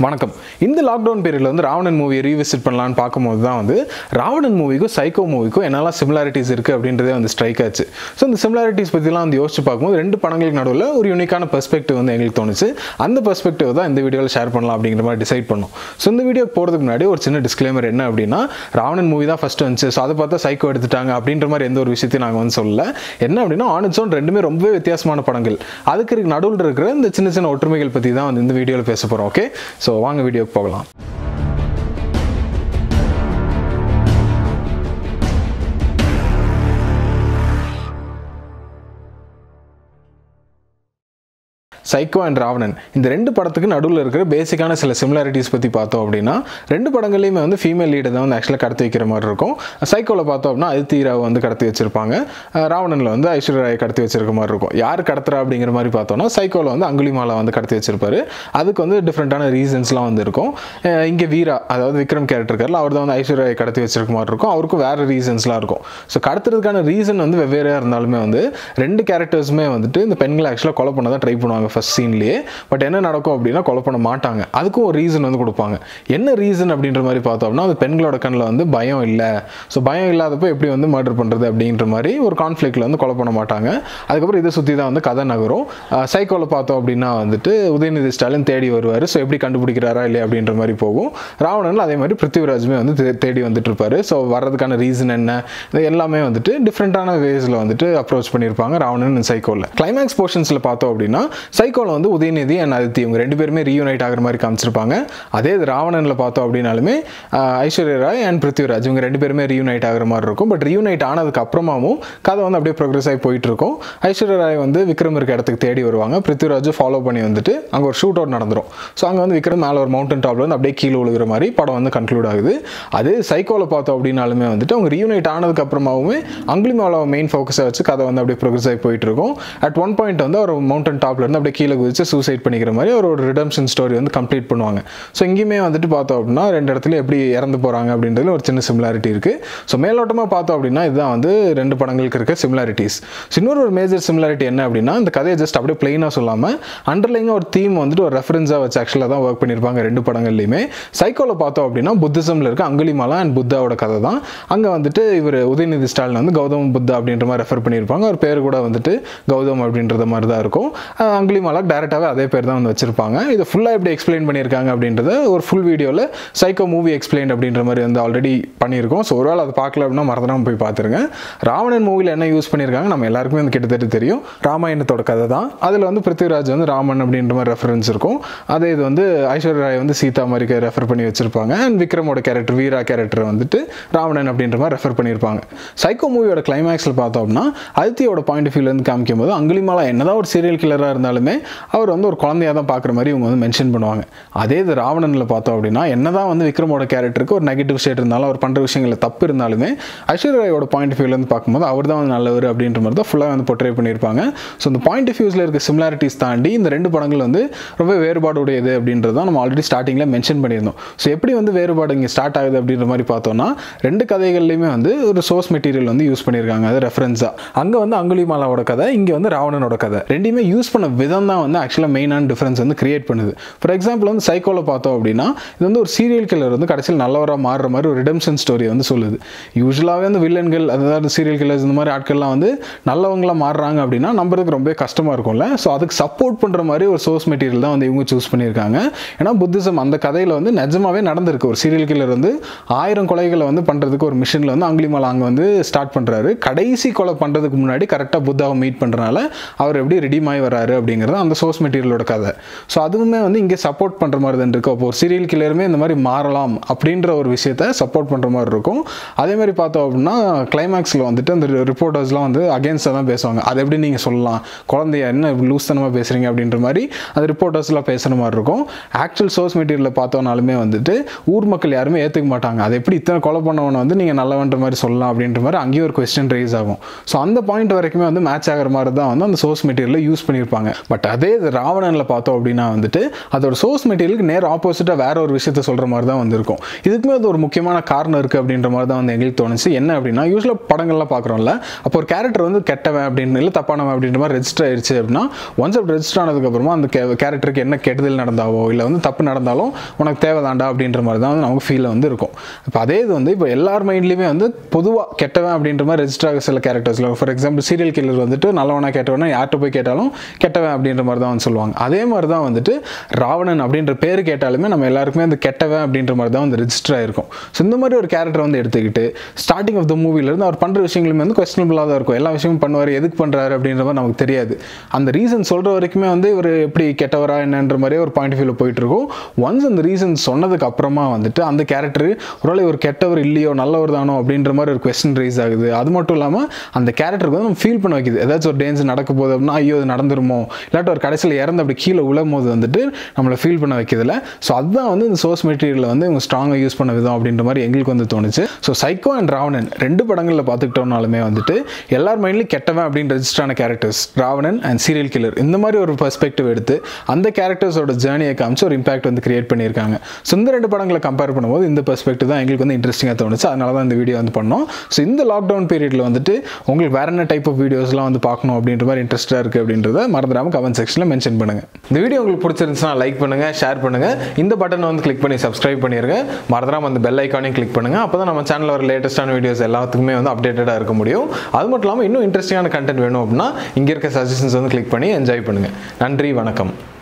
வணக்கம் இந்த லாக்டவுன் பீரியடில் வந்து ராவணன் மூவியை ரீவிசிட் பண்ணலான்னு பார்க்கும்போது தான் வந்து ராவணன் மூவிக்கும் சைக்கோ மூவிக்கும் என்னெல்லாம் சிமிலாரிட்டிஸ் இருக்குது அப்படின்றதே வந்து ஸ்ட்ரைக் ஆச்சு ஸோ இந்த சிமிலாரிட்டிஸ் பற்றிலாம் வந்து யோசிச்சு பார்க்கும்போது ரெண்டு படங்களுக்கு நடுவில் ஒரு யூனிக்கான பெர்ஸ்பெக்டிவ் வந்து எங்களுக்கு தோணுச்சு அந்த பெர்ஸ்பெக்டிவ் தான் இந்த வீடியோவில் ஷேர் பண்ணலாம் அப்படிங்கிற மாதிரி டிசைட் பண்ணோம் ஸோ இந்த வீடியோக்கு போகிறதுக்கு முன்னாடி ஒரு சின்ன டிஸ்க்ளைமர் என்ன அப்படின்னா ராவணன் மூவி தான் ஃபஸ்ட்டு வந்துச்சு ஸோ அதை பார்த்தா சைக்கோ எடுத்துட்டாங்க அப்படின்ற மாதிரி எந்த ஒரு விஷயத்தையும் நாங்கள் வந்து சொல்லல என்ன அப்படின்னா ஆன் இட்ஸ் ஓன் ரெண்டுமே ரொம்பவே வித்தியாசமான படங்கள் அதுக்கு நடுவில் இருக்கிற இந்த சின்ன சின்ன ஒற்றுமைகள் பற்றி தான் வந்து இந்த வீடியோவில் பேச போகிறோம் ஓகே ஸோ வாங்க வீடியோக்கு போகலாம் சைக்கோ அண்ட் ராவணன் இந்த ரெண்டு படத்துக்கு நடுவில் இருக்கிற பேசிக்கான சில சிமிலாரிட்டிஸ் பற்றி பார்த்தோம் அப்படின்னா ரெண்டு படங்கள்லையுமே வந்து ஃபீமேல் லீடை தான் வந்து ஆக்சுவலாக கடத்தி வைக்கிற மாதிரி இருக்கும் சைக்கோவில் பார்த்தோம் அப்படின்னா அதித்தீராவை வந்து கடத்தி வச்சிருப்பாங்க அஹ் ராவணனில் வந்து ஐஸ்வர்யா ராயை கடத்தி வச்சிருக்க மாதிரி இருக்கும் யார் கடத்துறா அப்படிங்கிற மாதிரி பார்த்தோம்னா சைக்கோவில் வந்து அங்குலிமாலா வந்து கடத்தி வச்சிருப்பாரு அதுக்கு வந்து டிஃப்ரெண்ட்டான ரீசன்ஸ்லாம் வந்து இருக்கும் அஹ் இங்கே வீரா அதாவது விக்ரம் கேரக்டர் இருக்கார்ல அவர் தான் வந்து ஐஸ்வர்யா ராயை கடத்தி வச்சிருக்க மாதிரி இருக்கும் அவருக்கும் வேறு ரீசன்ஸ்லாம் இருக்கும் ஸோ கடத்துறதுக்கான ரீசன் வந்து வெவ்வேறையாக இருந்தாலுமே வந்து ரெண்டு கேரக்டர்ஸுமே வந்துட்டு இந்த பெண்களை ஆக்சுவலாக கொலை பண்ண தான் ட்ரை பண்ணுவாங்க ஃபர்ஸ்ட் சீன்லேயே பட் என்ன நடக்கும் அப்படின்னா கொலை பண்ண மாட்டாங்க அதுக்கும் ஒரு ரீசன் வந்து கொடுப்பாங்க என்ன ரீசன் அப்படின்ற மாதிரி பார்த்தோம்னா அந்த பெண்களோட கண்ணில் வந்து பயம் இல்லை ஸோ பயம் இல்லாதப்போ எப்படி வந்து மர்டர் பண்ணுறது அப்படின்ற மாதிரி ஒரு கான்ஃப்ளிக்டில் வந்து கொலை பண்ண மாட்டாங்க அதுக்கப்புறம் இதை சுற்றி தான் வந்து கதை நகரும் சைக்கோவில் பார்த்தோம் அப்படின்னா வந்துட்டு உதயநிதி ஸ்டாலின் தேடி வருவார் ஸோ எப்படி கண்டுபிடிக்கிறாரா இல்லையா அப்படின்ற மாதிரி போகும் ராவணனில் அதே மாதிரி பிருத்திவிராஜுமே வந்து தே- தேடி வந்துட்டு இருப்பாரு ஸோ வர்றதுக்கான ரீசன் என்ன இது எல்லாமே வந்துட்டு டிஃப்ரெண்ட்டான வேஸில் வந்துட்டு அப்ரோச் பண்ணியிருப்பாங்க ராவணன் சைக்கோவில் கிளைமேக்ஸ் போர்ஷன்ஸில் பார்த்தோம் அப்படின்னா சைக்கோவில் வந்து உதயநிதி அண்ட் அதித்தி இவங்க ரெண்டு பேருமே ரீயூனைட் ஆகிற மாதிரி காமிச்சிருப்பாங்க அதே இது ராவணனில் பார்த்தோம் அப்படின்னாலுமே ஆஹ், ஐஸ்வர்யா ராய் அண்ட் பிருத்திவிராஜ் இவங்க ரெண்டு பேருமே ரீயூனைட் ஆகிற மாதிரி இருக்கும் பட் ரீயூனைட் ஆனதுக்கு அப்புறமாவும் கதை வந்து அப்படியே ப்ரோக்ரஸ் ஆகி போயிட்டு இருக்கும் ஐஸ்வர்யா ராய் வந்து விக்ரம் இருக்க இடத்துக்கு தேடி வருவாங்க பிருத்திவிராஜ் ஃபாலோ பண்ணி வந்துட்டு அங்கே ஒரு ஷூட் அவுட் நடந்துரும் ஸோ அங்கே வந்து விக்ரம் மேலே ஒரு மவுண்டன் டாப்ல வந்து அப்படியே கீழே விழுகிற மாதிரி படம் வந்து கன்க்ளூட் ஆகுது அதே சைக்கோவில் பார்த்தோம் அப்படின்னாலுமே வந்துட்டு அவங்க ரீயூனைட் ஆனதுக்கு அப்புறமாவுமே அங்குலிமாலாவை மெயின் ஃபோக்கஸை வச்சு கதை வந்து அப்படியே ப்ரோக்ரஸ் ஆகி போயிட்டு இருக்கும் அட் ஒன் பாயிண்ட் வந்து அவர் மவுண்டன் டாப்ல இருந்து அப்படியே கீழே குதிச்சு சூசைட் பண்ணிக்கிற மாதிரி அவர் ஒரு ரிடம்ஷன் ஸ்டோரி வந்து கம்ப்ளீட் பண்ணுவாங்க ஸோ இங்கேயுமே வந்துட்டு பார்த்தோம் அப்படின்னா ரெண்டு இடத்துல எப்படி இறந்து போகிறாங்க அப்படின்றதுல ஒரு சின்ன சிமிலாரிட்டி இருக்குது ஸோ மேலோட்டமாக பார்த்தோம் அப்படின்னா இதுதான் வந்து ரெண்டு படங்களுக்கு இருக்க சிமிலாரிட்டிஸ் இன்னொரு ஒரு மேஜர் சிமிலாரிட்டி என்ன அப்படின்னா இந்த கதையை ஜஸ்ட் அப்படியே பிளெயினாக சொல்லாமல் அண்டர்லைங்க ஒரு தீம் வந்துட்டு ஒரு ரெஃபரன்ஸாக வச்சு ஆக்சுவலாக தான் ஒர்க் பண்ணியிருப்பாங்க ரெண்டு படங்கள்லையுமே சைக்கோவில் பார்த்தோம் அப்படின்னா புத்திசமில் இருக்க அங்குலிமாலா அண்ட் புத்தாவோட கதை தான் அங்கே வந்துட்டு இவர் உதயநிதி ஸ்டாலின் வந்து கௌதம் புத்தா அப்படின்ற மாதிரி ரெஃபர் பண்ணியிருப்பாங்க அவர் பேர் கூட வந்துட்டு கௌதம் அப்படின்றத மாதிரி தான் இருக்கும் அஹ் அங்குலிமாலாக்கு டேரெக்டாகவே அதே பேர் தான் வந்து வச்சிருப்பாங்க இதை ஃபுல்லாக எப்படி எக்ஸ்பிளைன் பண்ணியிருக்காங்க அப்படின்றத ஒரு ஃபுல் வீடியோவில் சைக்கோ மூவி எக்ஸ்பிளைன் அப்படின்ற மாதிரி வந்து ஆல்ரெடி பண்ணியிருக்கோம் ஸோ ஒருவேளை அதை பார்க்கல அப்படின்னா மறந்துடாம போய் பார்த்துருங்க ராவணன் மூவியில் என்ன யூஸ் பண்ணியிருக்காங்க நம்ம எல்லாருக்குமே வந்து கிட்டத்தட்ட தெரியும் ராமாயணத்தோட கதை தான் அதில் வந்து பிருத்திவிராஜ் வந்து ராமன் அப்படின்ற மாதிரி ரெஃபரன்ஸ் இருக்கும் அதே இது வந்து ஐஸ்வர்யா ராய் வந்து சீதா மாதிரி ரெஃபர் பண்ணி வச்சிருப்பாங்க அண்ட் விக்ரமோட கேரக்டர் வீரா கேரக்டர் வந்துட்டு ராவணன் அப்படின்ற மாதிரி ரெஃபர் பண்ணியிருப்பாங்க சைக்கோ மூவியோட கிளைமேக்ஸில் பார்த்தோம்னா அதித்தியோட பாயிண்ட் ஆஃப் வியூலேருந்து காமிக்கும் போது அங்குலிமாலா என்னதான் ஒரு சீரியல் கில்லராக இருந்தாலுமே அவர் வந்து ஒரு குழந்தையாக தான் பார்க்குற மாதிரி இவங்க வந்து மென்ஷன் பண்ணுவாங்க அதே இது ராவணனில் பார்த்தோம் அப்படின்னா என்னதான் வந்து விக்ரமோட கேரக்டருக்கு ஒரு நெகட்டிவ் ஷேட் இருந்தாலும் அவர் பண்ணுற விஷயங்களில் தப்பு இருந்தாலுமே ஐஸ்வர்யா ராயோட பாயிண்ட் ஆஃப் வியூலேருந்து பார்க்கும்போது அவர் தான் வந்து நல்லவர் அப்படின்ற மாதிரி தான் ஃபுல்லாக வந்து பொட்ரே பண்ணியிருப்பாங்க ஸோ இந்த பாயிண்ட் ஆஃப் வியூஸில் இருக்க சிமிலாரிட்டிஸ் தாண்டி இந்த ரெண்டு படங்கள் வந்து ரொம்ப வேறுபாடு உடையது அப்படின்றது தான் நம்ம ஆல்ரெடி ஸ்டார்டிங்கில் மென்ஷன் பண்ணியிருந்தோம் ஸோ எப்படி வந்து வேறுபாடு இங்கே ஸ்டார்ட் ஆகுது அப்படின்ற மாதிரி பார்த்தோம்னா ரெண்டு கதைகள்லையுமே வந்து ஒரு சோர்ஸ் மெட்டீரியல் வந்து யூஸ் பண்ணியிருக்காங்க அது ரெஃபரன்ஸாக அங்கே வந்து அங்குலிமாலாவோட கதை இங்கே வந்து ராவணனோட கதை ரெண்டையுமே யூஸ் பண்ண விதம் தான் வந்து ஆக்சுவலாக மெயினான டிஃப்ரென்ஸ் வந்து கிரியேட் பண்ணுது ஃபார் எக்ஸாம்பிள் வந்து சைக்கோவில் பார்த்தோம் அப்படின்னா இது வந்து ஒரு சீரியல் கில்லர் வந்து கடைசியில் நல்லவராக மாறுற மாதிரி ஒரு ரிடம்ஷன் ஸ்டோரி வந்து சொல்லுது யூஸ்வலாகவே வந்து வில்லன்கள் அதாவது சீரியல் கில்லர்ஸ் இந்த மாதிரி ஆட்கள்லாம் வந்து நல்லவங்களா மாறுறாங்க அப்படின்னா நம்புறதுக்கு ரொம்ப கஷ்டமாக இருக்கும்ல ஸோ அதுக்கு சப்போர்ட் பண்ணுற மாதிரி ஒரு சோர்ஸ் மெட்டீரியல் தான் வந்து இவங்க சூஸ் பண்ணியிருக்காங்க ஏன்னா புத்திசம் அந்த கதையில் வந்து நிஜமாவே நடந்திருக்கு ஒரு சீரியல் கில்லர் வந்து ஆயிரம் கொலைகளை வந்து பண்ணுறதுக்கு ஒரு மிஷினில் வந்து அங்குலிமாலா அங்கே வந்து ஸ்டார்ட் பண்ணுறாரு கடைசி கொலை பண்ணுறதுக்கு முன்னாடி கரெக்டாக புத்தாவை மீட் பண்ணுறனால அவர் எப்படி ரெடிம் ஆகி வராரு அப்படிங்கிறது அந்த சோர்ஸ் மெட்டீரியலோட கதை ஸோ அதுவுமே வந்து இங்கே சப்போர்ட் பண்ணுற மாதிரி தான் இருக்கும் அப்போ ஒரு சீரியல் கில்லருமே இந்த மாதிரி மாறலாம் அப்படின்ற ஒரு விஷயத்த சப்போர்ட் பண்ணுற மாதிரி இருக்கும் அதே மாதிரி பார்த்தோம் அப்படின்னா கிளைமேக்ஸில் வந்துட்டு அந்த ரிப்போர்ட்டர்ஸ்லாம் வந்து அகேன்ஸ்டாக தான் பேசுவாங்க அதை எப்படி நீங்கள் சொல்லலாம் குழந்தைய என்ன லூஸ்தனமாக பேசுகிறீங்க அப்படின்ற மாதிரி அந்த ரிப்போர்ட்டர்ஸ்லாம் பேசுகிற மாதிரி இருக்கும் ஆக்சுவல் சோர்ஸ் மெட்டீரியலில் பார்த்தோம்னாலுமே வந்துட்டு ஊர் மக்கள் யாருமே ஏற்றுக்க மாட்டாங்க அதை எப்படி இத்தனை கொலை பண்ணவனை வந்து நீங்கள் நல்லவன்ற மாதிரி சொல்லலாம் அப்படின்ற மாதிரி அங்கேயும் ஒரு கொஸ்டின் ரைஸ் ஆகும் ஸோ அந்த பாயிண்ட் வரைக்குமே வந்து மேட்ச் ஆகிற மாதிரி தான் வந்து அந்த சோர்ஸ் மெட்டீரியலில் யூஸ் பண்ணியிருப்பாங்க பட் பட் அதே இது ராவணனில் பார்த்தோம் அப்படின்னா வந்துட்டு அதோட சோர்ஸ் மெட்டீரியலுக்கு நேர் ஆப்போசிட்டாக வேற ஒரு விஷயத்த சொல்கிற மாதிரி தான் வந்திருக்கும் இதுக்குமே அது ஒரு முக்கியமான காரணம் இருக்குது அப்படின்ற மாதிரி தான் வந்து எங்களுக்கு தோணுச்சு என்ன அப்படின்னா யூஸ்வலாக படங்கள்லாம் பார்க்குறோம்ல அப்போ ஒரு கேரக்டர் வந்து கெட்டவன் அப்படின்னு இல்லை தப்பானவன் அப்படின்ற மாதிரி ரெஜிஸ்டர் ஆயிடுச்சு அப்படின்னா ஒன்ஸ் அப்படி ரெஜிஸ்டர் ஆனதுக்கப்புறமா அந்த கேரக்டருக்கு என்ன கெடுதல் நடந்தாவோ இல்லை வந்து தப்பு நடந்தாலும் உனக்கு தேவைதாண்டா அப்படின்ற மாதிரி தான் வந்து நமக்கு ஃபீல் வந்து இருக்கும் இப்போ அதே இது வந்து இப்போ எல்லார் மைண்ட்லேயுமே வந்து பொதுவாக கெட்டவன் அப்படின்ற மாதிரி ரெஜிஸ்டர் ஆக சில கேரக்டர்ஸில் ஃபார் எக்ஸாம்பிள் சீரியல் கில்லர் வந்துட்டு நல்லவனா கெட்டவனா யார்கிட்ட போய் கேட்டாலும் கெட்டவன் அப்படின்ற மாதிரி தான் வந்து சொல்லுவாங்க அதே மாதிரி தான் வந்துட்டு ராவணன் அப்படின்ற பேர் கேட்டாலுமே நம்ம எல்லாருக்குமே அந்த கெட்டவன் அப்படின்ற மாதிரி தான் வந்து ரெஜிஸ்டர் ஆயிருக்கும் ஸோ இந்த மாதிரி ஒரு கேரக்டர் வந்து எடுத்துக்கிட்டு ஸ்டார்டிங் ஆஃப் த மூவிலேருந்து அவர் பண்ணுற விஷயங்களுமே வந்து கொஸ்டினபிளாக தான் இருக்கும் எல்லா விஷயமும் பண்ணுவார் எதுக்கு பண்ணுறாரு அப்படின்ற மாதிரி நமக்கு தெரியாது அந்த ரீசன் சொல்கிற வரைக்குமே வந்து இவர் எப்படி கெட்டவரா என்னன்ற மாதிரியே ஒரு பாயிண்ட் வியூவில் போயிட்டு இருக்கும் ஒன்ஸ் அந்த ரீசன் சொன்னதுக்கு அப்புறமா வந்துட்டு அந்த கேரக்டர் ஒருவேளை ஒரு கெட்டவர் இல்லையோ நல்லவர் தானோ அப்படின்ற மாதிரி ஒரு கொஸ்டின் ரைஸ் ஆகுது அது மட்டும் இல்லாமல் அந்த கேரக்டருக்கு வந்து நம்ம ஃபீல் பண்ண வைக்குது ஏதாச்சும் ஒரு டேஞ்சர் நடக்க போகுது அப்படின்னா ஐயோ இது நடந்துருமோ இல்லாட்டி ஒரு கடைசியில் இறந்து அப்படி கீழே விழும் போது வந்துட்டு நம்மளை ஃபீல் பண்ண வைக்கிறதுல ஸோ அதுதான் வந்து இந்த சோர்ஸ் மெட்டீரியலில் வந்து இவங்க ஸ்ட்ராங்காக யூஸ் பண்ண விதம் அப்படின்ற மாதிரி எங்களுக்கு வந்து தோணுச்சு ஸோ சைக்கோ அண்ட் ராவணன் ரெண்டு படங்களில் பார்த்துக்கிட்டோம்னாலுமே வந்துட்டு எல்லார் மைண்ட்லையும் கெட்டவன் அப்படின்னு ரெஜிஸ்டரான characters Raavanan and serial killer இந்த மாதிரி ஒரு பெர்ஸ்பெக்டிவ் எடுத்து அந்த கேரக்டர்ஸோட ஜேர்னியை காமிச்சு ஒரு இம்பாக்ட் வந்து கிரியேட் பண்ணியிருக்காங்க ஸோ இந்த ரெண்டு படங்களை கம்பேர் பண்ணும்போது இந்த பெர்ஸ்பெக்டிவ் தான் எங்களுக்கு வந்து இன்ட்ரெஸ்டிங்காக தோணுச்சு அதனால தான் இந்த வீடியோ வந்து பண்ணோம் ஸோ இந்த லாக்டவுன் பீரியடில் வந்துட்டு உங்களுக்கு வேற என்ன டைப் ஆஃப் வீடியோஸ்லாம் வந்து பார்க்கணும் அப்படின்ற மாதிரி இன்ட்ரெஸ்ட்டாக இருக்குது அப்படின்றத மறந்துடாமல் கமெண்ட் செக்ஷனில் மென்ஷன் பண்ணுங்கள் இந்த வீடியோ உங்களுக்கு பிடிச்சிருந்துச்சுன்னா லைக் பண்ணுங்கள் ஷேர் பண்ணுங்கள் இந்த பட்டனை வந்து கிளிக் பண்ணி சப்ஸ்கிரைப் பண்ணிருங்க மறந்துடாம அந்த பெல் ஐக்கானையும் கிளிக் பண்ணுங்கள் அப்போ தான் நம்ம சேனலில் வர லேட்டஸ்ட்டான வீடியோஸ் எல்லாத்துக்குமே வந்து அப்டேட்டடாக இருக்க முடியும் அது மட்டும் இல்லாமல் இன்னும் இன்ட்ரெஸ்டிங்கான கண்டென்ட் வேணும் அப்படின்னா இங்கே இருக்க சஜஷன்ஸ் வந்து கிளிக் பண்ணி என்ஜாய் பண்ணுங்கள் நன்றி வணக்கம்